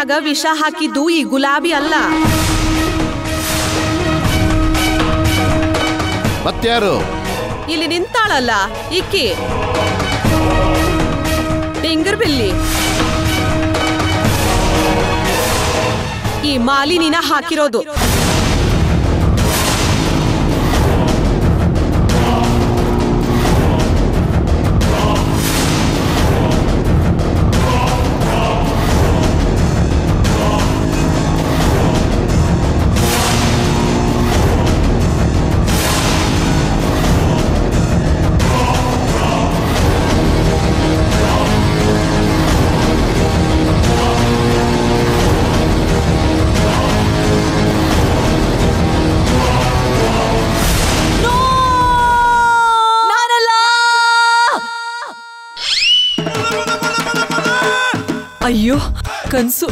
ಆಸ್ಪತ್ರೆಯಾಗ ವಿಷ ಹಾಕಿದ್ದು ಈ ಗುಲಾಬಿ ಅಲ್ಲ ಮತ್ಯಾರು ಇಲ್ಲಿ ನಿಂತಾಳಲ್ಲ ಇಕ್ಕಿ ಟಿಂಗರ್ ಬಿಲ್ಲಿ ಈ ಮಾಲಿನಿನ ಹಾಕಿರೋದು ಅಯ್ಯೋ ಕನ್ಸು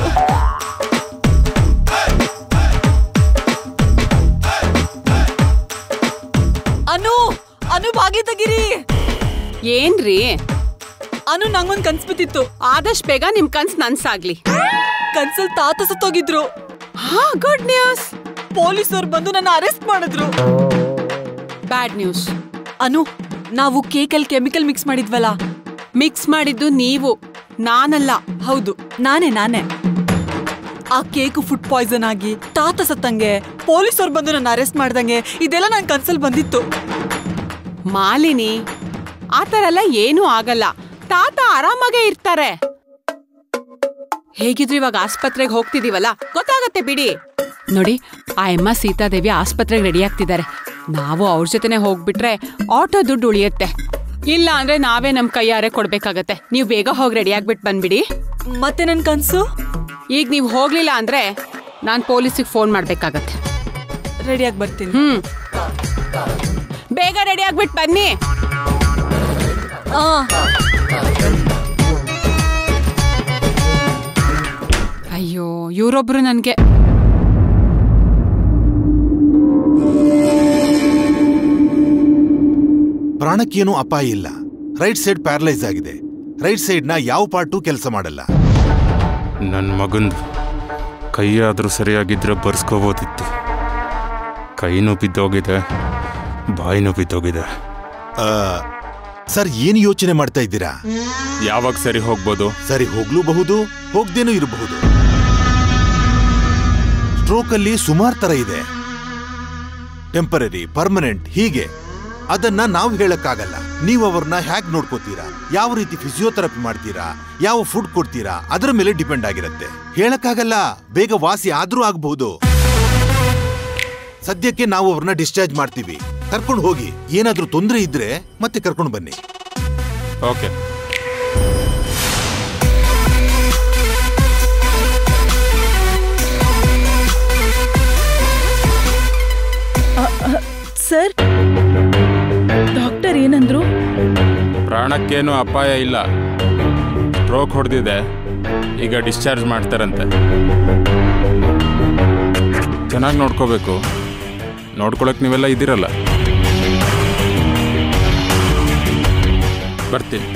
ಅನು ಅನು ಬಾಗಿ ತೆಗಿರಿ ಏನ್ರಿ ಅನು ನಂಗೊಂದ್ ಕನ್ಸ್ ಬಿದ್ದಿತ್ತು ಆದಷ್ಟು ಬೇಗ ನಿಮ್ ಕನ್ಸ್ ನನ್ಸಾಗ್ಲಿ ಕನ್ಸಲ್ ತಾತ ಸತ್ತೋಗಿದ್ರು ಹಾ ಗುಡ್ ನ್ಯೂಸ್ ಪೊಲೀಸರು ಬಂದು ನನ್ನ ಅರೆಸ್ಟ್ ಮಾಡಿದ್ರು ಬ್ಯಾಡ್ ನ್ಯೂಸ್ ಅನು ನಾವು ಕೇಕಲ್ಲಿ ಕೆಮಿಕಲ್ ಮಿಕ್ಸ್ ಮಾಡಿದ್ವಲ್ಲ ಮಿಕ್ಸ್ ಮಾಡಿದ್ದು ನೀವು ನಾನಲ್ಲ ಹೌದು ನಾನೇ ನಾನೇ ಆ ಕೇಕು ಫುಡ್ ಪಾಯ್ಸನ್ ಆಗಿ ತಾತ ಸತ್ತಂಗೆ ಪೊಲೀಸರು ಬಂದು ನನ್ನ ಅರೆಸ್ಟ್ ಮಾಡ್ದಂಗೆ ಇದೆಲ್ಲ ನನ್ ಕನ್ಸಲ್ ಬಂದಿತ್ತು ಮಾಲಿನಿ ಆ ಥರ ಎಲ್ಲ ಏನೂ ಆಗಲ್ಲ ತಾತ ಆರಾಮಾಗೇ ಇರ್ತಾರೆ ಹೇಗಿದ್ರು ಇವಾಗ ಆಸ್ಪತ್ರೆಗೆ ಹೋಗ್ತಿದೀವಲ್ಲ ಗೊತ್ತಾಗತ್ತೆ ಬಿಡಿ ನೋಡಿ ಆ ಎಮ್ಮ ಸೀತಾದೇವಿ ಆಸ್ಪತ್ರೆಗೆ ರೆಡಿ ಆಗ್ತಿದ್ದಾರೆ ನಾವು ಅವ್ರ ಜೊತೆನೆ ಹೋಗ್ಬಿಟ್ರೆ ಆಟೋ ದುಡ್ಡು ಉಳಿಯುತ್ತೆ ಇಲ್ಲ ಅಂದ್ರೆ ನಾವೇ ನಮ್ ಕೈಯಾರೆ ಕೊಡ್ಬೇಕಾಗತ್ತೆ ನೀವು ಬೇಗ ಹೋಗಿ ರೆಡಿ ಆಗ್ಬಿಟ್ಟು ಬಂದ್ಬಿಡಿ ಮತ್ತೆ ನನ್ ಕನ್ಸು ಈಗ ನೀವು ಹೋಗ್ಲಿಲ್ಲ ಅಂದ್ರೆ ನಾನು ಪೊಲೀಸಿಗೆ ಫೋನ್ ಮಾಡ್ಬೇಕಾಗತ್ತೆ ರೆಡಿಯಾಗಿ ಬರ್ತೀನಿ ಹ್ಮ್ ಬೇಗ ರೆಡಿ ಆಗ್ಬಿಟ್ಟು ಬನ್ನಿ ಆ ಅಯ್ಯೋ ಇವರೊಬ್ರು ನನ್ಗೆ ಪ್ರಾಣಕ್ಕೇನೂ ಅಪಾಯ ಇಲ್ಲ ರೈಟ್ ಸೈಡ್ ಪ್ಯಾರಲೈಸ್ ಆಗಿದೆ ರೈಟ್ ಸೈಡ್ನ ಯಾವ ಪಾರ್ಟು ಕೆಲಸ ಮಾಡಲ್ಲ ನನ್ನ ಮಗಂದು ಕೈಯಾದರೂ ಸರಿಯಾಗಿದ್ರೆ ಬರ್ಸ್ಕೋಬೋದಿತ್ತು ಕೈನೂ ಬಿದ್ದೋಗಿದೆ ಬಾಯಿನೂ ಬಿದ್ದೋಗಿದೆ ಆ, ಸರ್ ಏನು ಯೋಚನೆ ಮಾಡ್ತಾ ಇದ್ದೀರಾ ಯಾವಾಗ ಸರಿ ಹೋಗ್ಬೋದು ಸರಿ ಹೋಗ್ಲೂಬಹುದು ಹೋಗ್ದೇನೂ ಇರಬಹುದು ಸ್ಟ್ರೋಕ್ ಅಲ್ಲಿ ಸುಮಾರು ತರ ಇದೆ ಟೆಂಪರರಿ ಪರ್ಮನೆಂಟ್ ಹೀಗೆ ಅದನ್ನ ನಾವು ಹೇಳಕ್ಕಾಗಲ್ಲ ನೀವು ಅವ್ರನ್ನ ಹ್ಯಾಕ್ ನೋಡ್ಕೋತೀರಾ ಯಾವ ರೀತಿ ಫಿಸಿಯೋಥೆರಪಿ ಮಾಡ್ತೀರಾ ಯಾವ ಫುಡ್ ಕೊಡ್ತೀರಾ ಅದರ ಮೇಲೆ ಡಿಪೆಂಡ್ ಆಗಿರುತ್ತೆ ಹೇಳಕ್ಕಾಗಲ್ಲ ಬೇಗ ವಾಸಿ ಆದ್ರೂ ಆಗಬಹುದು ಸದ್ಯಕ್ಕೆ ನಾವು ಅವ್ರನ್ನ ಡಿಸ್ಚಾರ್ಜ್ ಮಾಡ್ತೀವಿ ಕರ್ಕೊಂಡು ಹೋಗಿ ಏನಾದ್ರೂ ತೊಂದರೆ ಇದ್ರೆ ಮತ್ತೆ ಕರ್ಕೊಂಡು ಬನ್ನಿ ಓಕೆ ಸರ್ ಡಾಕ್ಟರ್ ಏನಂದ್ರು ಪ್ರಾಣಕ್ಕೇನು ಅಪಾಯ ಇಲ್ಲ ಸ್ಟ್ರೋಕ್ ಹೊಡೆದಿದೆ ಈಗ ಡಿಸ್ಚಾರ್ಜ್ ಮಾಡ್ತಾರಂತೆ ಚೆನ್ನಾಗಿ ನೋಡ್ಕೋಬೇಕು ನೋಡ್ಕೊಳಕ್ ನೀವೆಲ್ಲ ಇದ್ದೀರಲ್ಲ ಬರ್ತೀನಿ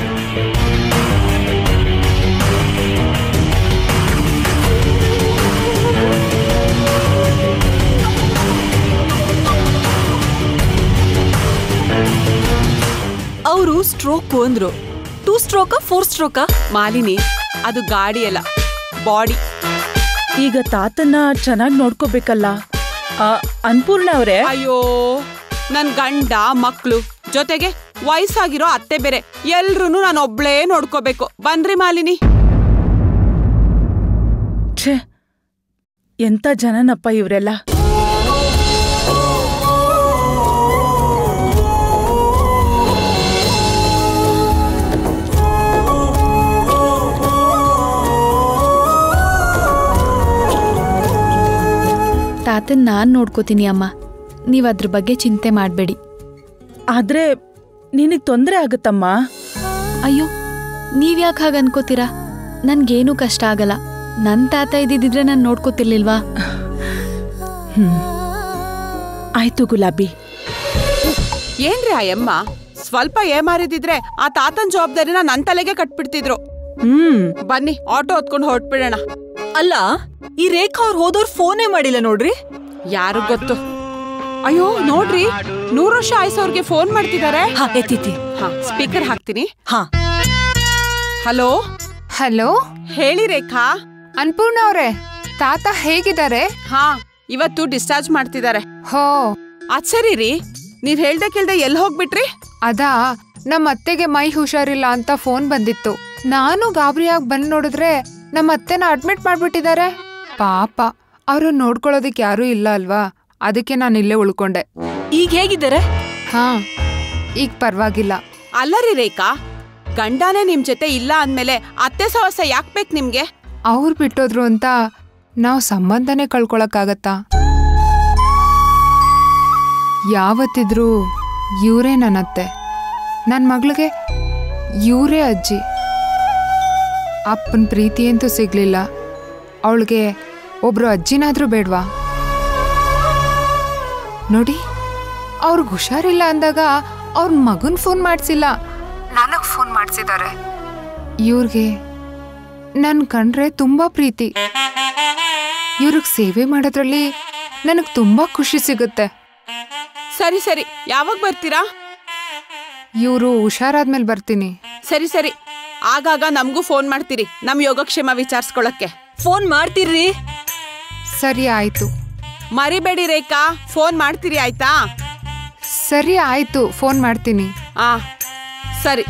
ಅವರು ಸ್ಟ್ರೋಕ್ ಅಂದ್ರು two stroke four stroke Malini ಅದು ಗಾಡಿ ಅಲ್ಲ ಬಾಡಿ ಈಗ ತಾತನ್ನ ಚೆನ್ನಾಗಿ ನೋಡ್ಕೋಬೇಕಲ್ಲ ಆ, ಅನ್ಪೂರ್ಣ ಅವರೇ ಅಯ್ಯೋ ನನ್ ಗಂಡ ಮಕ್ಳು ಜೊತೆಗೆ ವಯಸ್ಸಾಗಿರೋ ಅತ್ತೆ ಬೇರೆ ಎಲ್ರೂ ನಾನು ಒಬ್ಳೇ ನೋಡ್ಕೋಬೇಕು ಬನ್ರಿ ಮಾಲಿನಿ ಛೇ ಎಂತ ಜನನಪ್ಪ ಇವರೆಲ್ಲ ತಾತನ್ ನಾನ್ ನೋಡ್ಕೋತೀನಿ ಅಮ್ಮ ನೀವ್ ಅದ್ರ ಬಗ್ಗೆ ಚಿಂತೆ ಮಾಡ್ಬೇಡಿ ಆದ್ರೆ ನಿನಗ್ ತೊಂದ್ರೆ ಆಗುತ್ತಮ್ಮ ಅಯ್ಯೋ ನೀವ್ಯಾಕೆ ಹಾಗೆ ಅನ್ಕೋತೀರಾ ನನ್ಗೇನೂ ಕಷ್ಟ ಆಗಲ್ಲ ನನ್ ತಾತ ಇದ್ದಿದ್ರೆ ನಾನು ನೋಡ್ಕೋತಿರ್ಲಿಲ್ವಾ ಹ್ಮ್ ಆಯ್ತು ಗುಲಾಬಿ ಏನ್ರಿ ಆ ಯಮ್ಮ ಸ್ವಲ್ಪ ಏಮಾರಿದಿದ್ರೆ ಆ ತಾತನ್ ಜವಾಬ್ದಾರಿನ ನನ್ ತಲೆಗೆ ಕಟ್ಬಿಡ್ತಿದ್ರು ಹ್ಮ್ ಬನ್ನಿ ಆಟೋ ಹೊತ್ಕೊಂಡು ಹೊರಟ್ಬಿಡೋಣ ಅಲ್ಲ ಈ ರೇಖಾ ಅವ್ರು ಹೋದವ್ರು ಫೋನೇ ಮಾಡಿಲ್ಲ ನೋಡ್ರಿ ಯಾರು ಗೊತ್ತು ಅಯ್ಯೋ ನೋಡ್ರಿ ನೂರು ವರ್ಷ ಆಯ್ಸೋರ್ಗೆ ಫೋನ್ ಮಾಡ್ತಿದ್ದಾರೆ ಹಾ ಎತ್ತಿತಿ ಹಾ ಸ್ಪೀಕರ್ ಹಾಕ್ತೀನಿ ಹಾ ಹಲೋ ಹಲೋ ಹೇಳಿ ರೇಖಾ ಅನ್ಪೂರ್ಣ ಅವ್ರೆ ತಾತ ಹೇಗಿದ್ದಾರೆ ಹಾ ಇವತ್ತು ಡಿಸ್ಚಾರ್ಜ್ ಮಾಡ್ತಿದ್ದಾರೆ ಹೋ ಅದ್ ಸರಿ ರೀ ನೀವ್ ಹೇಳ್ದೆ ಕೇಳ್ದೆ ಎಲ್ಲಿ ಹೋಗ್ಬಿಟ್ರಿ ಅದಾ ನಮ್ಮ ಅತ್ತೆಗೆ ಮೈ ಹುಷಾರಿಲ್ಲ ಅಂತ ಫೋನ್ ಬಂದಿತ್ತು ನಾನು ಗಾಬರಿಯಾಗಿ ಬಂದ್ ನೋಡಿದ್ರೆ ನಮ್ಮ ಅತ್ತೆನ ಅಡ್ಮಿಟ್ ಮಾಡ್ಬಿಟ್ಟಿದ್ದಾರೆ ಪಾಪ ಅವ್ರು ನೋಡ್ಕೊಳ್ಳೋದಕ್ಕೆ ಯಾರೂ ಇಲ್ಲ ಅಲ್ವಾ ಅದಕ್ಕೆ ನಾನು ಇಲ್ಲೇ ಉಳ್ಕೊಂಡೆ ಈಗ ಹೇಗಿದ್ದಾರೆ ಹಾ ಈಗ ಪರವಾಗಿಲ್ಲ ಅಲ್ಲರಿ ರೇಖಾ ಗಂಡನೇ ನಿಮ್ ಜೊತೆ ಇಲ್ಲ ಅಂದ್ಮೇಲೆ ಅತ್ತೆ ಸಹವಾಸ ಯಾಕ್ ಬೇಕು ನಿಮ್ಗೆ ಅವ್ರು ಬಿಟ್ಟೋದ್ರು ಅಂತ ನಾವು ಸಂಬಂಧನೇ ಕಳ್ಕೊಳಕ್ಕಾಗತ್ತಾ ಯಾವತ್ತಿದ್ರೂ ಇವರೇ ನನ್ನತ್ತೆ ನನ್ನ ಮಗಳಿಗೆ ಇವರೇ ಅಜ್ಜಿ ಅಪ್ಪನ ಪ್ರೀತಿ ಅಂತೂ ಸಿಗ್ಲಿಲ್ಲ ಅವಳಿಗೆ ಒಬ್ರು ಅಜ್ಜಿನಾದ್ರೂ ಬೇಡ್ವಾ ನೋಡಿ ಅವ್ರಿಗೆ ಹುಷಾರಿಲ್ಲ ಅಂದಾಗ ಅವ್ರ ಮಗನ್ ಫೋನ್ ಮಾಡಿಸಿಲ್ಲ ನನಗೆ ಫೋನ್ ಮಾಡಿಸಿದ್ದಾರೆ ಇವ್ರಿಗೆ ನನ್ ಕಂಡ್ರೆ ತುಂಬಾ ಪ್ರೀತಿ ಇವ್ರಿಗೆ ಸೇವೆ ಮಾಡೋದ್ರಲ್ಲಿ ನನಗ್ ತುಂಬಾ ಖುಷಿ ಸಿಗುತ್ತೆ ಸರಿ ಸರಿ ಯಾವಾಗ ಬರ್ತೀರಾ ಇವರು ಹುಷಾರಾದ್ಮೇಲೆ ಬರ್ತೀನಿ ಸರಿ ಸರಿ ಆಗಾಗ ನಮಗೂ ಫೋನ್ ಮಾಡ್ತೀರಿ ನಮ್ ಯೋಗಕ್ಷೇಮ ವಿಚಾರಿಸ್ಕೊಳಕ್ಕೆ ಫೋನ್ ಮಾಡ್ತೀರ್ರಿ ಸರಿ ಆಯ್ತು ಮರಿಬೇಡಿ ರೇಖಾ ಫೋನ್ ಮಾಡ್ತೀರಿ ಆಯ್ತಾ ಸರಿ ಆಯ್ತು ಫೋನ್ ಮಾಡ್ತೀನಿ ಆ ಸರಿ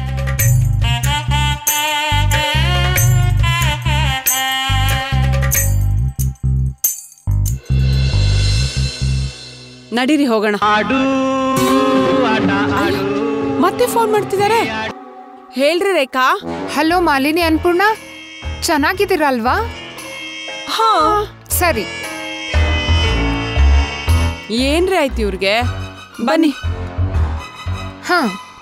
ನಡೀರಿ ಹೋಗೋಣ ಅಯ್ಯೋ, ಮತ್ತೆ ಫೋನ್ ಮಾಡ್ತಿದ್ದಾರೆ ಹೇಳ್ರಿ ರೇಖಾ ಹಲೋ ಮಾಲಿನಿ ಅನ್ಪೂರ್ಣ ಚೆನ್ನಾಗಿದ್ದೀರಲ್ವಾ ಹಾ ಸರಿ ಏನ್ರಿ ಆಯ್ತು ಇವ್ರಿಗೆ ಬನ್ನಿ ಹಾ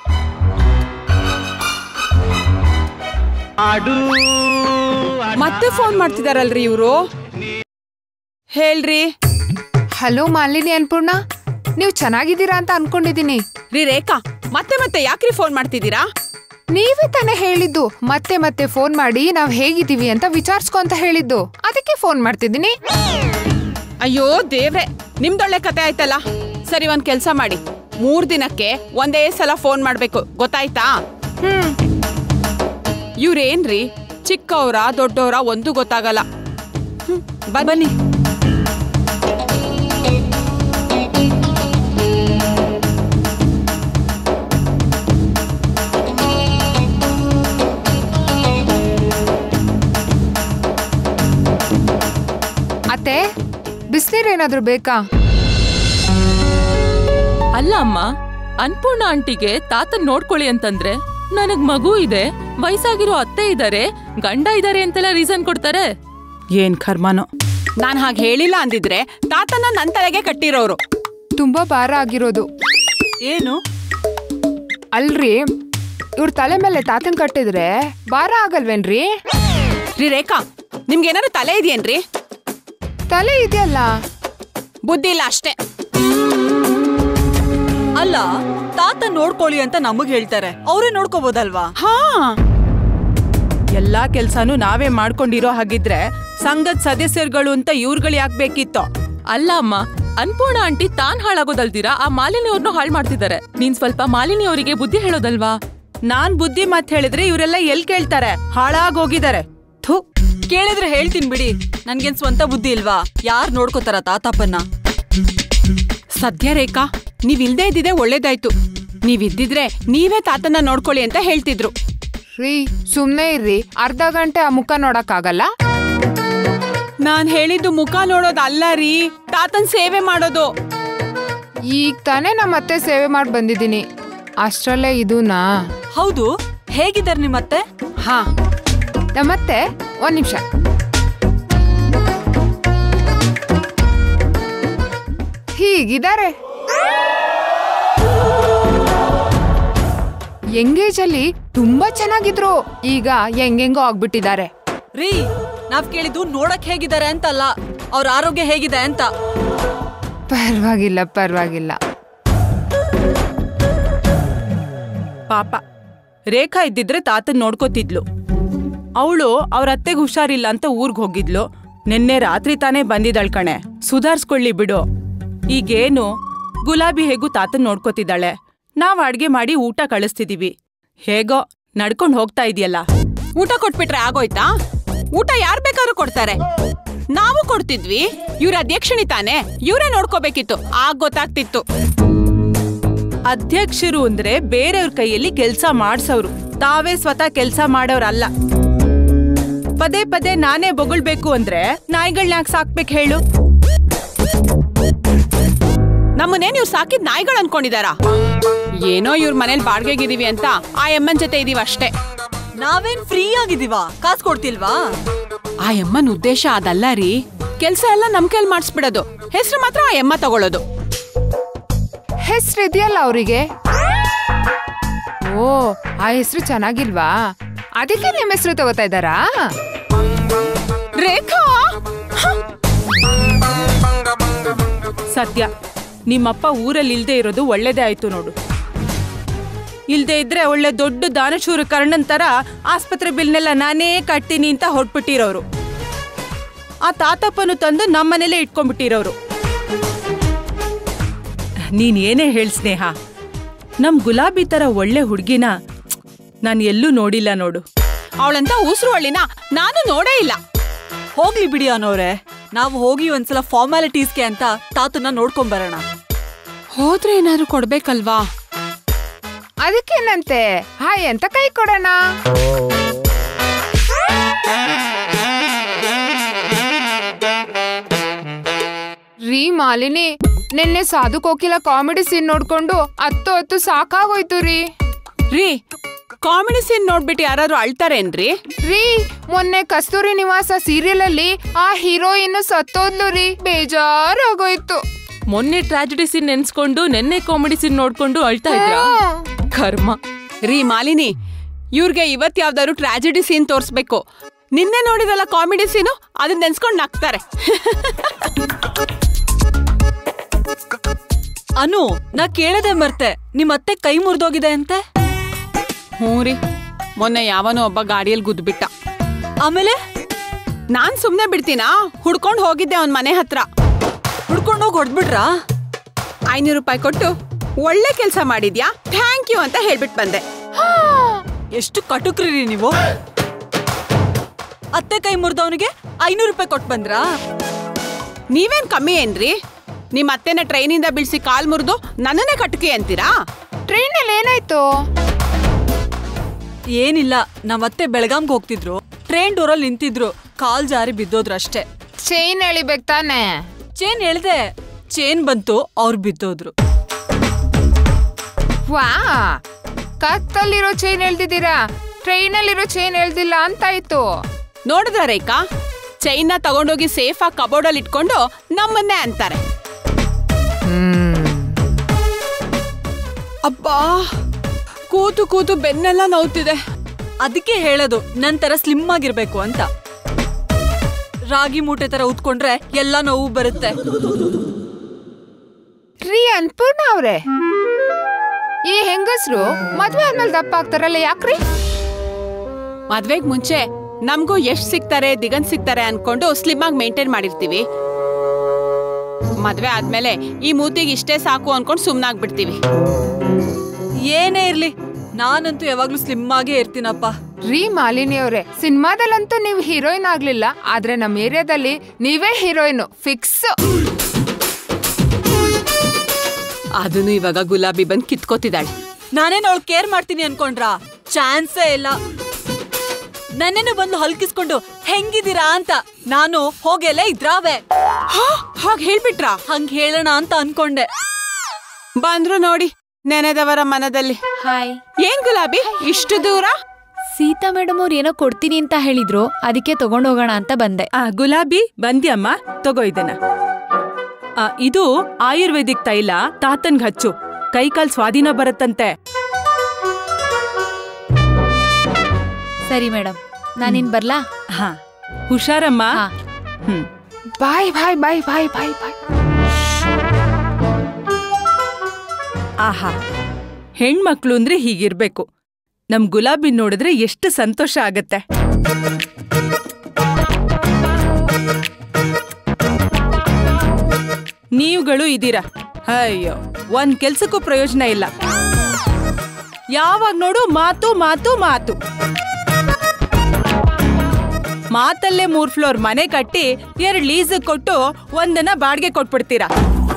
ಮತ್ತೆ ಫೋನ್ ಮಾಡ್ತಿದಾರಲ್ರಿ ಇವರು ಹೇಳ್ರಿ ಹಲೋ ಮಾಲಿನಿ ಅನ್ಪೂರ್ಣ ನೀವು ಚೆನ್ನಾಗಿದ್ದೀರಾ ಅಂತ ಅನ್ಕೊಂಡಿದ್ದೀನಿ ರೀ ರೇಖಾ ಮತ್ತೆ ಮತ್ತೆ ಯಾಕ್ರಿ ಫೋನ್ ಮಾಡ್ತಿದ್ದೀರಾ ನೀವೇ ತಾನೇ ಹೇಳಿದ್ದು ಮತ್ತೆ ಮತ್ತೆ ಫೋನ್ ಮಾಡಿ ನಾವ್ ಹೇಗಿದ್ದೀವಿ ಅಂತ ವಿಚಾರಿಸ್ಕೊ ಅಂತ ಹೇಳಿದ್ದು ಅದಕ್ಕೆ ಫೋನ್ ಮಾಡ್ತಿದ್ದೀನಿ ಅಯ್ಯೋ ದೇವ್ರೆ ನಿಮ್ದೊಳ್ಳೆ ಕತೆ ಆಯ್ತಲ್ಲ ಸರಿ ಒಂದ್ ಕೆಲ್ಸ ಮಾಡಿ ಮೂರ್ ದಿನಕ್ಕೆ ಒಂದೇ ಸಲ ಫೋನ್ ಮಾಡ್ಬೇಕು ಗೊತ್ತಾಯ್ತಾ ಹ್ಮ್ ಇವ್ರೇನ್ರಿ ಚಿಕ್ಕವ್ರ ದೊಡ್ಡವ್ರ ಒಂದು ಗೊತ್ತಾಗಲ್ಲ ಹ್ಮ್, ಬನ್ನಿ ಅತ್ತೆ ಬಿಸ್ನೀರ್ ಏನಾದ್ರೂ ಬೇಕಾ ಅಲ್ಲ ಅಮ್ಮ ಅನ್ಪೂರ್ಣ ಆಂಟಿಗೆ ತಾತನ್ ನೋಡ್ಕೊಳ್ಳಿ ಅಂತಂದ್ರೆ ನನಗ್ ಮಗು ಇದೆ ವಯಸ್ಸಾಗಿರೋ ಅತ್ತೆ ಇದಾರೆ ಗಂಡ ಇದಾರೆ ಅಂತೆಲ್ಲ ರೀಸನ್ ಕೊಡ್ತಾರೆ ಏನ್ ಕರ್ಮನೋ ನಾನ್ ಹಾಗೆ ಹೇಳಿಲ್ಲ ಅಂದಿದ್ರೆ ತಾತನ ನನ್ ತಲೆಗೆ ಕಟ್ಟಿರೋರು ತುಂಬಾ ಭಾರ ಆಗಿರೋದು ಏನು ಅಲ್ರಿ ಇವ್ರ ತಲೆ ಮೇಲೆ ತಾತನ್ ಕಟ್ಟಿದ್ರೆ ಭಾರ ಆಗಲ್ವೇನ್ರಿ ರೀ ರೇಖಾ ನಿಮ್ಗೇನಾದ್ರು ತಲೆ ಇದೆಯೇನ್ರಿ ತಲೆ ಇದೆಯಲ್ಲ ಬುದ್ಧಿ ಇಲ್ಲ ಅಷ್ಟೇ ಅಲ್ಲ ತಾತ ನೋಡ್ಕೊಳ್ಳಿ ಅಂತ ನಮಗ್ ಹೇಳ್ತಾರೆ ಅವರೇ ನೋಡ್ಕೋಬೋದಲ್ವಾ ಹಾ ಎಲ್ಲಾ ಕೆಲ್ಸಾನು ನಾವೇ ಮಾಡ್ಕೊಂಡಿರೋ ಹಾಗಿದ್ರೆ ಸಂಘದ ಸದಸ್ಯರುಗಳು ಅಂತ ಇವ್ರುಗಳು ಯಾಕೆ ಬೇಕಿತ್ತು ಅಲ್ಲ ಅಮ್ಮ ಅನ್ಪೂರ್ಣ ಆಂಟಿ ತಾನ್ ಹಾಳಾಗೋದಲ್ದಿರಾ ಆ ಮಾಲಿನಿ ಅವ್ರನ್ನೂ ಹಾಳು ಮಾಡ್ತಿದ್ದಾರೆ ನೀನ್ ಸ್ವಲ್ಪ ಮಾಲಿನಿ ಅವರಿಗೆ ಬುದ್ಧಿ ಹೇಳೋದಲ್ವಾ ನಾನ್ ಬುದ್ಧಿ ಮಾತ್ ಹೇಳಿದ್ರೆ ಇವರೆಲ್ಲ ಎಲ್ ಕೇಳ್ತಾರೆ ಹಾಳಾಗೋಗಿದ್ದಾರೆ ಥು ಕೇಳಿದ್ರೆ ಹೇಳ್ತೀನಿ ಬಿಡಿ ನನ್ಗೇನ್ ಸ್ವಂತ ಬುದ್ಧಿ ಇಲ್ವಾ ಯಾರ್ ನೋಡ್ಕೋತಾರ ತಾತಪ್ಪನ್ನ ಸದ್ಯ ರೇಖಾ ನೀವ್ ಇಲ್ದೇ ಇದ್ದಿದೆ ಒಳ್ಳೇದಾಯ್ತು ನೀವ್ ಇದ್ದಿದ್ರೆ ನೀವೇ ತಾತನ ನೋಡ್ಕೊಳ್ಳಿ ಅಂತ ಹೇಳ್ತಿದ್ರು ರೀ ಸುಮ್ನೆ ಇರ್ರಿ ಅರ್ಧ ಗಂಟೆ ಆ ಮುಖ ನೋಡಕ್ಕಾಗಲ್ಲ ನಾನ್ ಹೇಳಿದ್ದು ಮುಖ ನೋಡೋದ್ ಅಲ್ಲ ರೀ ತಾತನ್ ಸೇವೆ ಮಾಡೋದು ಈಗ ತಾನೇ ನಮ್ಮ ಅತ್ತೆ ಸೇವೆ ಮಾಡಿ ಬಂದಿದ್ದೀನಿ ಅಷ್ಟರಲ್ಲೇ ಇದೂನಾ ಹೌದು ಹೇಗಿದ್ದಾರೆ ನಿಮ್ಮತ್ತೆ ಹಾ ನಮ್ಮತ್ತೆ ಒಂದ್ ನಿಮಿಷ ಹೀಗಿದ್ದಾರೆ ಎಂಗೇಜ್ ಅಲ್ಲಿ ತುಂಬಾ ಚೆನ್ನಾಗಿದ್ರು ಈಗ ಹೆಂಗೆಂಗೋ ಆಗ್ಬಿಟ್ಟಿದ್ದಾರೆ ರೀ ನಾವ್ ಕೇಳಿದ್ದು ನೋಡಕ್ ಹೇಗಿದ್ದಾರೆ ಅಂತಲ್ಲ ಅವ್ರ ಆರೋಗ್ಯ ಹೇಗಿದೆ ಅಂತ ಪರವಾಗಿಲ್ಲ ಪರವಾಗಿಲ್ಲ ಪಾಪ ರೇಖಾ ಇದ್ದಿದ್ರೆ ತಾತನ್ ನೋಡ್ಕೋತಿದ್ಲು ಅವಳು ಅವ್ರ ಅತ್ತೆಗೆ ಹುಷಾರಿಲ್ಲ ಅಂತ ಊರ್ಗ್ ಹೋಗಿದ್ಲು ನಿನ್ನೆ ರಾತ್ರಿ ತಾನೇ ಬಂದಿದ್ದಾಳ್ ಕಣೆ ಸುಧಾರ್ಸ್ಕೊಳ್ಳಿ ಬಿಡು ಈಗೇನು ಗುಲಾಬಿ ಹೇಗೂ ತಾತನ್ ನೋಡ್ಕೋತಿದ್ದಾಳೆ ನಾವ್ ಅಡ್ಗೆ ಮಾಡಿ ಊಟ ಕಳಿಸ್ತಿದೀವಿ ಹೇಗೋ ನಡ್ಕೊಂಡ್ ಹೋಗ್ತಾ ಇದೆಯಲ್ಲ ಊಟ ಕೊಟ್ಬಿಟ್ರೆ ಆಗೋಯ್ತಾ ಊಟ ಯಾರ್ ಬೇಕಾದ್ರೂ ಕೊಡ್ತಾರೆ ನಾವು ಕೊಡ್ತಿದ್ವಿ ಇವ್ರ ಅಧ್ಯಕ್ಷಣಿ ತಾನೆ ಇವ್ರೇ ನೋಡ್ಕೋಬೇಕಿತ್ತು ಆಗ ಗೊತ್ತಾಗ್ತಿತ್ತು ಅಧ್ಯಕ್ಷರು ಅಂದ್ರೆ ಬೇರೆಯವ್ರ ಕೈಯಲ್ಲಿ ಕೆಲ್ಸ ಮಾಡ್ಸವ್ರು ತಾವೇ ಸ್ವತಃ ಕೆಲ್ಸ ಮಾಡೋರಲ್ಲ ಪದೇ ಪದೇ ನಾನೇ ಬೊಗಳ್ಬೇಕು ಅಂದ್ರೆ ನಾಯಿಗಳ್ನ ಯಾಕೆ ಸಾಕ್ಬೇಕು ಹೇಳು ನಮ್ಮನ್ನೇ ನೀವು ಸಾಕಿದ್ ನಾಯಿಗಳು ಅನ್ಕೊಂಡಿದಾರ ಏನೋ ಇವ್ರ ಮನೇಲಿ ಬಾಡ್ಗೆಗಿದೀವಿ ಅಂತ ಆ ಎಮ್ಮನ್ ಜೊತೆ ಇದೀವಿ ಅಷ್ಟೇ ನಾವೇನ್ ಫ್ರೀ ಆಗಿದೀವಾ ಕಾಸ್ ಕೊಡ್ತಿಲ್ವಾ ಆ ಎಮ್ಮನ್ ಉದ್ದೇಶ ಅದಲ್ಲ ರೀ ಕೆಲ್ಸ ಎಲ್ಲ ನಮ್ ಕೈಲಿ ಮಾಡಿಸ್ಬಿಡೋದು ಹೆಸರು ಮಾತ್ರ ಆ ಎಮ್ಮ ತಗೊಳ್ಳೋದು ಹೆಸ್ರು ಇದೆಯಲ್ಲ ಅವರಿಗೆ ಓ ಆ ಹೆಸರು ಚೆನ್ನಾಗಿಲ್ವಾ ಅದಕ್ಕೆ ನಿಮ್ಮ ಹೆಸರು ತಗೋತಾ ಇದ್ದಾರಾ ರೇಖಾ ಸತ್ಯ ನಿಮ್ಮಪ್ಪ ಊರಲ್ಲಿ ಇಲ್ದೇ ಇರೋದು ಒಳ್ಳೇದೇ ಆಯ್ತು ನೋಡು ಇಲ್ದೇ ಇದ್ರೆ ಒಳ್ಳೆ ದೊಡ್ಡ ದಾನಶೂರ ಕರ್ಣನ್ ತರ ಆಸ್ಪತ್ರೆ ಬಿಲ್ನೆಲ್ಲ ನಾನೇ ಕಟ್ತೀನಿ ಅಂತ ಹೊಟ್ಬಿಟ್ಟಿರೋರು ಆ ತಾತಪ್ಪನು ತಂದು ನಮ್ಮನೇಲೆ ಇಟ್ಕೊಂಡ್ಬಿಟ್ಟಿರೋರು ನೀನ್ ಏನೇ ಹೇಳ್ ಸ್ನೇಹ ನಮ್ ಗುಲಾಬಿ ತರ ಒಳ್ಳೆ ಹುಡ್ಗಿನ ನಾನು ಎಲ್ಲೂ ನೋಡಿಲ್ಲ ನೋಡು ಅವಳಂತ ಉಸಿರು ಹಳ್ಳಿನ ನಾನು ನೋಡೇ ಇಲ್ಲ ಹೋಗ್ಲಿ ಬಿಡಿ ಅನ್ನೋರೆ ನಾವು ಹೋಗಿ ಒಂದ್ಸಲ ಫಾರ್ಮಾಲಿಟೀಸ್ಗೆ ಅಂತ ತಾತನ್ನ ನೋಡ್ಕೊಂಡ್ ಬರೋಣ ಹೋದ್ರೆ ಏನಾದ್ರು ಕೊಡ್ಬೇಕಲ್ವಾ ಅದಕ್ಕೇನಂತೆ ಹಾಯ್ ಅಂತ ಕೈ ಕೊಡೋಣ ರೀ ಮಾಲಿನಿ ನಿನ್ನೆ ಸಾಧು ಕೋಕಿಲ ಕಾಮಿಡಿ ಸೀನ್ ನೋಡ್ಕೊಂಡು ಹತ್ತು ಹತ್ತು ಸಾಕಾಗೋಯ್ತು ರೀ ರೀ ಕಾಮಿಡಿ ಸೀನ್ ನೋಡ್ಬಿಟ್ಟು ಯಾರಾದ್ರೂ ಅಳ್ತಾರೇನ್ರಿ ರೀ ಮೊನ್ನೆ ಕಸ್ತೂರಿ ನಿವಾಸ ಸೀರಿಯಲ್ ಅಲ್ಲಿ ಆ ಹೀರೋಯಿನ್ ಸತ್ತೋದ್ಲು ರೀ ಬೇಜಾರಾಗೋಯ್ತು ಮೊನ್ನೆ ಟ್ರಾಜಿಡಿ ಸೀನ್ ನೆನ್ಸ್ಕೊಂಡು ನೆನ್ನೆ ಕಾಮಿಡಿ ಸೀನ್ ನೋಡ್ಕೊಂಡು ಅಳ್ತಾ ಇದ್ರ ಕರ್ಮ ರೀ ಮಾಲಿನಿ ಇವ್ರಿಗೆ ಇವತ್ ಯಾವ್ದಾದ್ರು ಟ್ರಾಜಿಡಿ ಸೀನ್ ತೋರ್ಸ್ಬೇಕು ನಿನ್ನೆ ನೋಡಿರಲ್ಲ ಕಾಮಿಡಿ ಸೀನು ಅದನ್ನ ನೆನ್ಸ್ಕೊಂಡ್ ನಗ್ತಾರೆ ಅನು ನಾ ಕೇಳದೆ ಮರ್ತೆ ನಿಮ್ ಅತ್ತೆ ಕೈ ಮುರಿದೋಗಿದೆ ಅಂತೆ ಹ್ಞೂ ರೀ ಮೊನ್ನೆ ಯಾವನೋ ಒಬ್ಬ ಗಾಡಿಯಲ್ಲಿ ಗುದ್ಬಿಟ್ಟ ಆಮೇಲೆ ನಾನ್ ಸುಮ್ನೆ ಬಿಡ್ತೀನಾ ಹುಡ್ಕೊಂಡ್ ಹೋಗಿದ್ದೆ ಅವನ್ ಮನೆ ಹತ್ರ ಹುಡ್ಕೊಂಡೋಗಿ ಹೊಡ್ಬಿಟ್ರಾ ಐನೂರು ರೂಪಾಯಿ ಕೊಟ್ಟು ಒಳ್ಳೆ ಕೆಲಸ ಮಾಡಿದ್ಯಾ ಥ್ಯಾಂಕ್ ಯು ಅಂತ ಹೇಳ್ಬಿಟ್ ಬಂದೆ ಎಷ್ಟು ಕಟುಕ್ರಿ ರೀ ನೀವು ಅತ್ತೆ ಕೈ ಮುರಿದವನಿಗೆ ಐನೂರು ರೂಪಾಯಿ ಕೊಟ್ಟು ಬಂದ್ರಾ ನೀವೇನ್ ಕಮ್ಮಿ ಏನ್ರಿ ನಿಮ್ ಅತ್ತೆನ ಟ್ರೈನಿಂದ ಬೀಳ್ಸಿ ಕಾಲ್ ಮುರಿದು ನನ್ನನ್ನೇ ಕಟ್ಕಿ ಅಂತೀರಾ ಟ್ರೈನಲ್ಲಿ ಏನಾಯ್ತು ಏನಿಲ್ಲ ನಮ್ಮತ್ತೆ ಬೆಳಗಾಂಗ್ ಹೋಗ್ತಿದ್ರು ಟ್ರೈನ್ ಡೋರಲ್ಲಿ ನಿಂತಿದ್ರು ಕಾಲ್ ಜಾರಿ ಬಿದ್ದೋದ್ರು ಅಷ್ಟೇ ಚೈನ್ ಎಳಿಬೇಕು ತಾನೆ ಚೇನ್ ಎಳ್ದೆ ಚೇನ್ ಬಂತು ಅವ್ರು ಬಿದ್ದೋದ್ರು ವಾ ಕತ್ತಲ್ಲಿರೋ ಚೈನ್ ಎಳ್ದಿದ್ದೀರಾ ಟ್ರೈನಲ್ಲಿರೋ ಚೈನ್ ಎಳ್ದಿಲ್ಲ ಅಂತಾಯ್ತು ನೋಡಿದ್ರ ರೇಖಾ ಚೈನ್ನ ತಗೊಂಡೋಗಿ ಸೇಫ್ ಆಗಿ ಕಬೋರ್ಡಲ್ಲಿ ಇಟ್ಕೊಂಡು ನಮ್ಮನ್ನೇ ಅಂತಾರೆ ಅಬ್ಬಾ ಕೂತು ಕೂತು ಬೆನ್ನೆಲ್ಲ ನೋವ್ತಿದೆ ಅದಕ್ಕೆ ಹೇಳೋದು ನನ್ ತರ ಸ್ಲಿಮ್ ಆಗಿರ್ಬೇಕು ಅಂತ ರಾಗಿ ಮೂಟೆ ತರ ಉತ್ಕೊಂಡ್ರೆ ಎಲ್ಲ ನೋವು ಬರುತ್ತೆ ರೀ ಅನ್ಪೂರ್ಣ ಅವ್ರೆ ಈ ಹೆಂಗಸ್ರು ಮದ್ವೆ ಆದ್ಮೇಲೆ ದಪ್ಪ ಆಗ್ತಾರಲ್ಲ ಯಾಕ್ರಿ ಮದ್ವೆಗ್ ಮುಂಚೆ ನಮಗೂ ಎಷ್ಟ್ ಸಿಗ್ತಾರೆ ದಿಗಂತ್ ಸಿಗ್ತಾರೆ ಅನ್ಕೊಂಡು ಸ್ಲಿಮ್ ಆಗಿ ಮೇಂಟೈನ್ ಮಾಡಿರ್ತೀವಿ ಮದ್ವೆ ಆದ್ಮೇಲೆ ಈ ಮೂತಿಗೆ ಇಷ್ಟೇ ಸಾಕು ಅನ್ಕೊಂಡು ಸುಮ್ನಾಗ್ಬಿಡ್ತೀವಿ ಏನೇ ಇರ್ಲಿ ನಾನಂತೂ ಯಾವಾಗ್ಲೂ ಸ್ಲಿಮ್ ಆಗೇ ಇರ್ತೀನಪ್ಪ ರೀ ಮಾಲಿನಿ ಅವ್ರೆ ಸಿನಿಮಾದಲ್ಲಂತೂ ನೀವು ಹೀರೋಯಿನ್ ಆಗ್ಲಿಲ್ಲ ಆದ್ರೆ ನಮ್ಮ ಏರಿಯಾದಲ್ಲಿ ನೀವೇ ಹೀರೋಯಿನ್ ಫಿಕ್ಸ್ ಅದನ್ನು ಇವಾಗ ಗುಲಾಬಿ ಬಂದ್ ಕಿತ್ಕೋತಿದ್ದಾಳೆ ನಾನೇನು ಅವಳು ಕೇರ್ ಮಾಡ್ತೀನಿ ಅನ್ಕೊಂಡ್ರಾ ಚಾನ್ಸೇ ಇಲ್ಲ ನನ್ನೇನು ಬಂದು ಹಲ್ಕಿಸ್ಕೊಂಡು ಹೆಂಗಿದ್ದೀರಾ ಅಂತ ನಾನು ಹೋಗೆಲ್ಲ ಇದ್ರಾವೆ ಹಾಗೆ ಹೇಳ್ಬಿಟ್ರಾ ಹಂಗ್ ಹೇಳೋಣ ಅಂತ ಅನ್ಕೊಂಡೆ ಬಂದ್ರು ನೋಡಿ ನೆನೆದವರ ಮನದಲ್ಲಿ ಹಾಯ್ ಏನ್ ಗುಲಾಬಿ ಇಷ್ಟು ದೂರ ಸೀತಾ ಮೇಡಮ್ ಅವ್ರು ಏನೋ ಕೊಡ್ತೀನಿ ಅಂತ ಹೇಳಿದ್ರು ಅದಕ್ಕೆ ತಗೊಂಡ್ ಹೋಗೋಣ ಅಂತ ಬಂದೆ ಆ ಗುಲಾಬಿ ಬಂದ್ಯಮ್ಮ ತಗೋ ಇದನ್ನ ಆ, ಇದು ಆಯುರ್ವೇದಿಕ್ ತೈಲ ತಾತನ್ಗ್ ಹಚ್ಚು ಕೈಕಾಲ್ ಸ್ವಾಧೀನ ಬರುತ್ತಂತೆ ಸರಿ ಮೇಡಮ್ ನಾನಿನ್ ಬರ್ಲಾ ಹಾ ಹುಷಾರಮ್ಮ ಹಾ. ಹ್ಮ್ ಬಾಯ್ ಬಾಯ್ ಬಾಯ್ ಬಾಯ್ ಬಾಯ್ ಬಾಯ್ ಆಹಾ ಹೆಣ್ಮಕ್ಳು ಅಂದ್ರೆ ಹೀಗಿರ್ಬೇಕು ನಮ್ ಗುಲಾಬಿ ನೋಡಿದ್ರೆ ಎಷ್ಟು ಸಂತೋಷ ಆಗತ್ತೆ ನೀವುಗಳು ಇದ್ದೀರಾ ಅಯ್ಯೋ ಒಂದ್ ಕೆಲ್ಸಕ್ಕೂ ಪ್ರಯೋಜನ ಇಲ್ಲ ಯಾವಾಗ ನೋಡು ಮಾತು ಮಾತು ಮಾತು ಮಾತಲ್ಲೇ ಮೂರ್ ಫ್ಲೋರ್ ಮನೆ ಕಟ್ಟಿ ಎರಡ್ ಲೀಸ್ ಕೊಟ್ಟು ಒಂದನ್ನ ಬಾಡಿಗೆ ಕೊಟ್ಬಿಡ್ತೀರಾ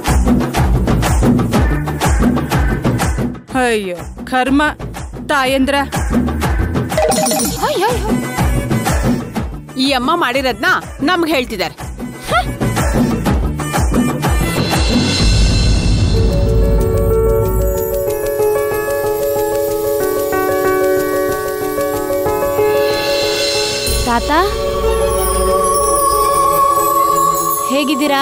ಅಯ್ಯೋ ಕರ್ಮ ತಾಯಂದ್ರ ಈ ಅಮ್ಮ ಮಾಡಿರೋದ್ನ ನಮ್ಗೆ ಹೇಳ್ತಿದ್ದಾರೆ ತಾತ ಹೇಗಿದ್ದೀರಾ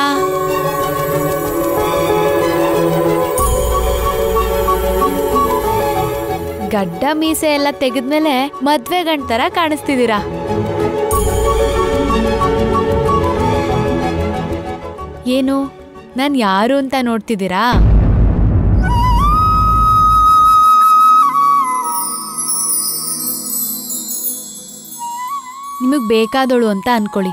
ಗಡ್ಡ ಮೀಸೆ ಎಲ್ಲ ತೆಗೆದ್ಮೇಲೆ ಮದ್ವೆ ಗಂಡ ತರ ಕಾಣಿಸ್ತಿದ್ದೀರಾ ಏನು ನಾನ್ ಯಾರು ಅಂತ ನೋಡ್ತಿದ್ದೀರಾ ನಿಮಗ್ ಬೇಕಾದಳು ಅಂತ ಅನ್ಕೊಳ್ಳಿ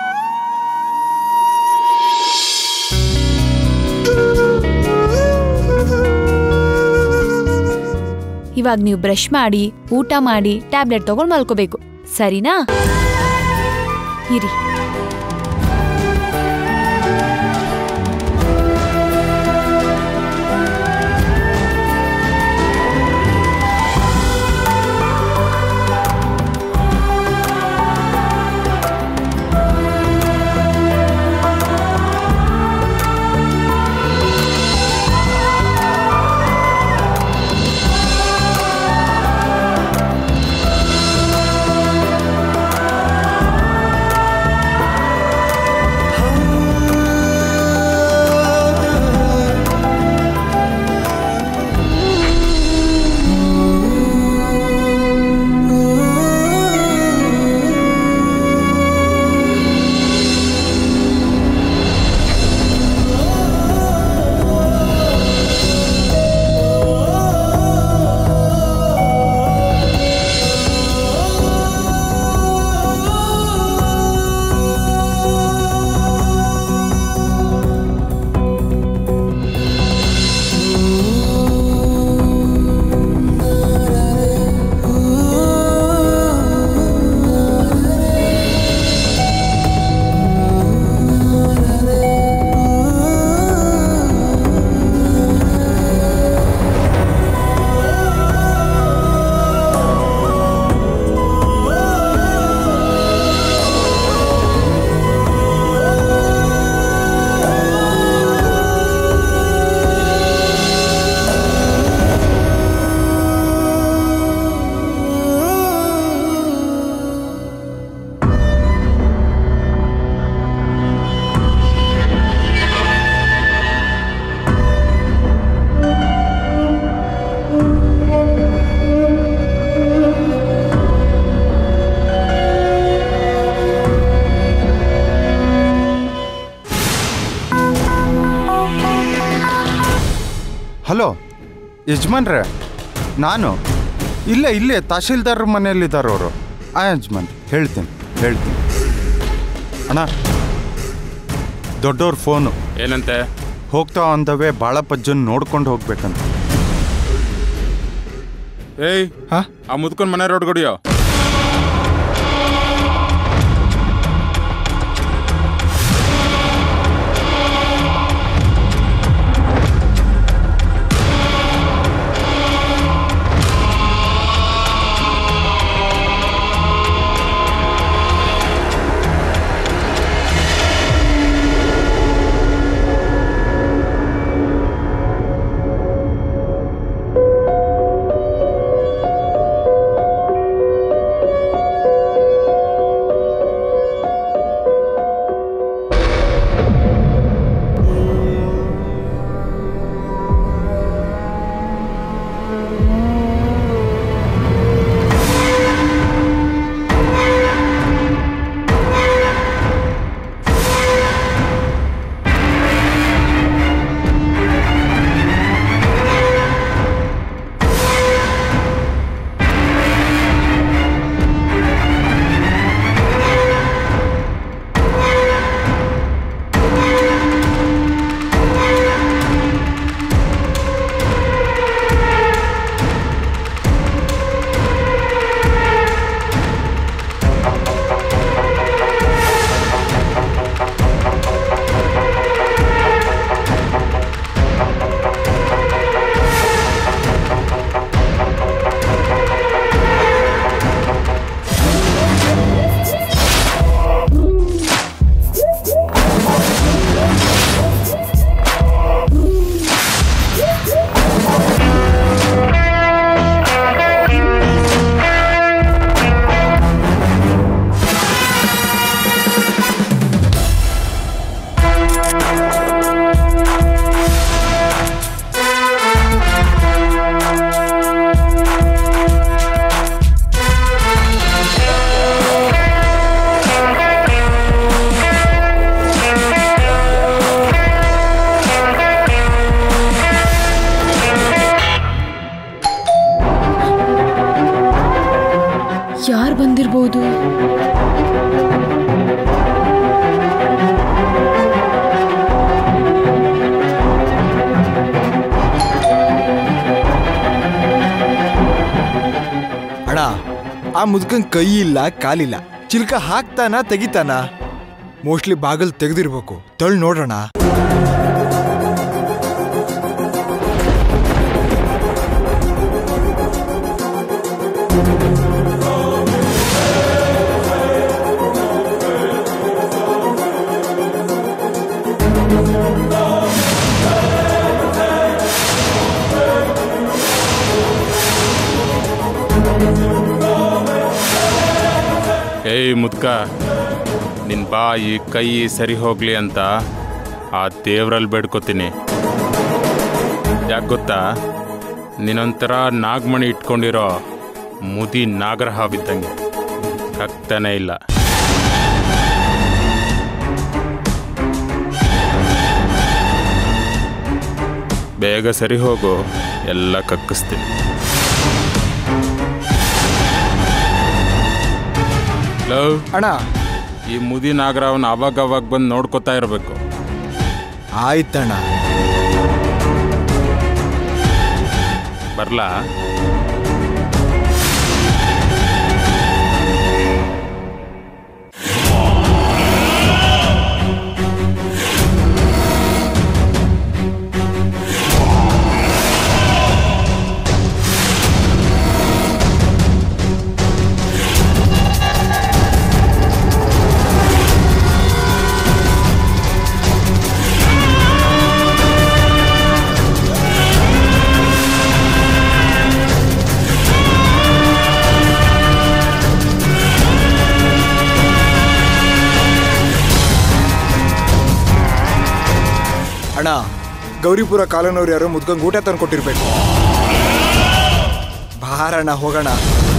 ಇವಾಗ ನೀವು ಬ್ರಷ್ ಮಾಡಿ ಊಟ ಮಾಡಿ ಟ್ಯಾಬ್ಲೆಟ್ ತಗೊಂಡು ಮಲ್ಕೋಬೇಕು ಸರಿನಾ ಇರಿ ಹಲೋ ಯಜಮಾನ್ರೆ ನಾನು ಇಲ್ಲೇ ಇಲ್ಲೇ ತಹಶೀಲ್ದಾರ್ ಮನೆಯಲ್ಲಿದ್ದಾರೆ ಅವರು ಆ ಯಜಮಾನ್ ಹೇಳ್ತೀನಿ ಹೇಳ್ತೀನಿ ಅಣ್ಣ ದೊಡ್ಡವ್ರ ಫೋನು ಏನಂತೆ ಹೋಗ್ತಾ ಅಂದವೇ ಬಾಳಪ್ಪಜ್ಜನ್ ನೋಡ್ಕೊಂಡು ಹೋಗ್ಬೇಕಂತ ಏಯ್ ಹಾ ಆ ಮುದ್ಕೊಂಡ್ ಮನೆ ರೋಡ್ ಕೊಡಿಯೋ ಯಾರು ಬಂದಿರ್ಬೋದು ಅಣ್ಣ ಆ ಮುದ್ಕನ್ ಕೈ ಇಲ್ಲ ಕಾಲಿಲ್ಲ ಚಿಲ್ಕ ಹಾಕ್ತಾನ ತೆಗಿತಾನ ಮೋಸ್ಟ್ಲಿ ಬಾಗಲ್ ತೆಗೆದಿರ್ಬೇಕು ತಳ್ ನೋಡೋಣ ಏಯ್ ಮುದ್ಕ ನಿನ್ ಬಾಯಿ ಕೈ ಸರಿ ಹೋಗ್ಲಿ ಅಂತ ಆ ದೇವ್ರಲ್ಲಿ ಬೇಡ್ಕೋತೀನಿ ಯಾಕೆ ಗೊತ್ತಾ ನೀನೊಂಥರ ನಾಗಮಣಿ ಇಟ್ಕೊಂಡಿರೋ ಮುದಿ ನಾಗರಹ ಬಿದ್ದಂಗೆ ಕಕ್ತಾನೆ ಇಲ್ಲ ಬೇಗ ಸರಿ ಹೋಗು ಎಲ್ಲ ಕಕ್ಕಿಸ್ತೀನಿ ಲವ್ ಅಣ್ಣ ಈ ಮುದಿ ನಾಗರಾವನ್ ಅವಾಗ ಅವಾಗ ಬಂದು ನೋಡ್ಕೋತಾ ಇರಬೇಕು ಆಯ್ತಣ್ಣ ಬರ್ಲಾ ಅಣ್ಣ ಗೌರಿಪುರ ಕಾಲೋನವ್ರು ಯಾರೋ ಮುದ್ಕಂಗ್ ಊಟ ತಂದು ಕೊಟ್ಟಿರ್ಬೇಕು ಬಾರಣ್ಣ ಹೋಗೋಣ